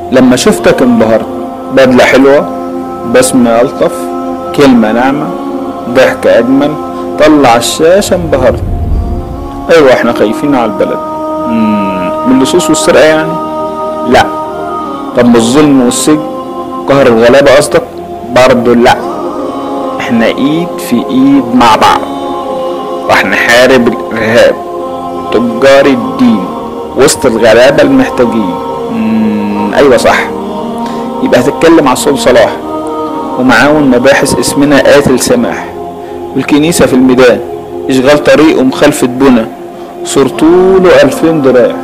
لما شفتك انبهرت بدلة حلوة بسمة ألطف كلمة ناعمة ضحك أجمل طلع الشاشة انبهرت أيوة احنا خايفين على البلد مم، من اللصوص والسرقة يعني لا طب من الظلم والسجن قهر الغلابة قصدك برضه لا احنا ايد في ايد مع بعض وهنحارب الارهاب تجار الدين وسط الغلابة المحتاجين مم، ايوه صح يبقى هتتكلم على صول صلاح ومعاون مباحث اسمنا قاتل سماح والكنيسة في الميدان اشغال طريق ومخالفة بنا صور طوله ألفين ذراع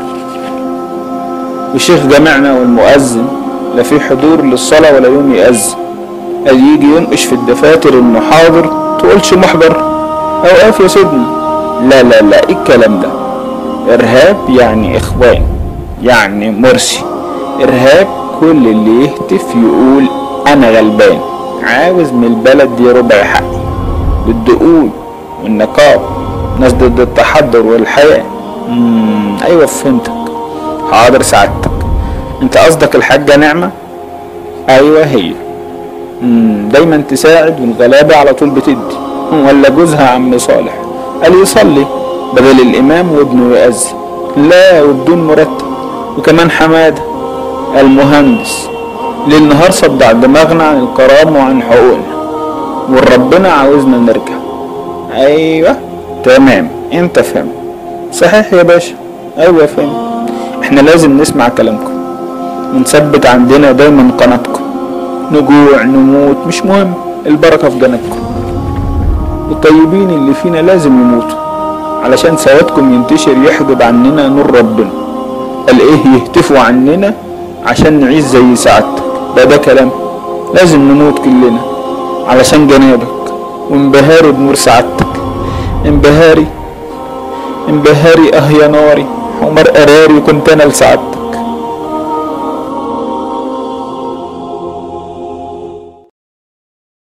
وشيخ جامعنا والمؤذن لا في حضور للصلاة ولا يوم يأذن قال يجي ينقش في الدفاتر انه حاضر تقولش محضر اوقاف يا سيدنا لا لا لا ايه الكلام ده ارهاب يعني اخوان يعني مرسي ارهاب كل اللي يهتف يقول انا غلبان عاوز من البلد دي ربع حقي بالدقول والنقاب ناس ضد التحضر والحياة مم، ايوه فهمتك حاضر سعادتك انت قصدك الحاجة نعمة ايوه هي مم، دايما تساعد والغلابة على طول بتدي ولا جوزها عم صالح قال يصلي بدل الامام وابنه يأذن لا وبدون مرتب وكمان حمادة المهندس ليل نهار صدع دماغنا عن الكرامة وعن حقوقنا وربنا عاوزنا نرجع ايوه تمام انت فهمت صحيح يا باشا ايوه فهمت احنا لازم نسمع كلامكم ونثبت عندنا دايما قناتكم نجوع نموت مش مهم البركة في جنبكم الطيبين اللي فينا لازم يموتوا علشان سوادكم ينتشر يحجب عننا نور ربنا قال ايه يهتفوا عننا عشان نعيش زي سعادتك ده ده كلام لازم نموت كلنا علشان جنابك وانبهاري بنور سعادتك انبهاري انبهاري اه يا ناري عمر قراري كنت انا لسعادتك